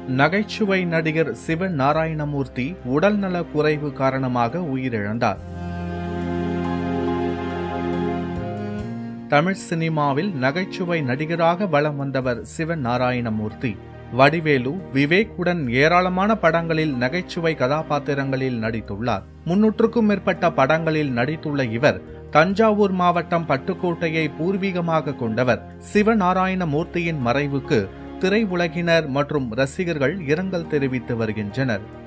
நகைச்சுவை நடிகர் சிவன் நாராயணமூர்த்தி உடல்நல குறைவு காரணமாக உயிரிழந்தார் தமிழ் சினிமாவில் நகைச்சுவை நடிகராக வலம் வந்தவர் சிவன் நாராயணமூர்த்தி வடிவேலு விவேக் உடன் ஏராளமான படங்களில் நகைச்சுவை கதாபாத்திரங்களில் நடித்துள்ளார் முன்னூற்றுக்கும் மேற்பட்ட படங்களில் நடித்துள்ள இவர் தஞ்சாவூர் மாவட்டம் பட்டுக்கோட்டையை பூர்வீகமாக கொண்டவர் சிவநாராயணமூர்த்தியின் மறைவுக்கு திரையுலகினர் மற்றும் ரசிகர்கள் இரங்கல் தெரிவித்து வருகின்றனர்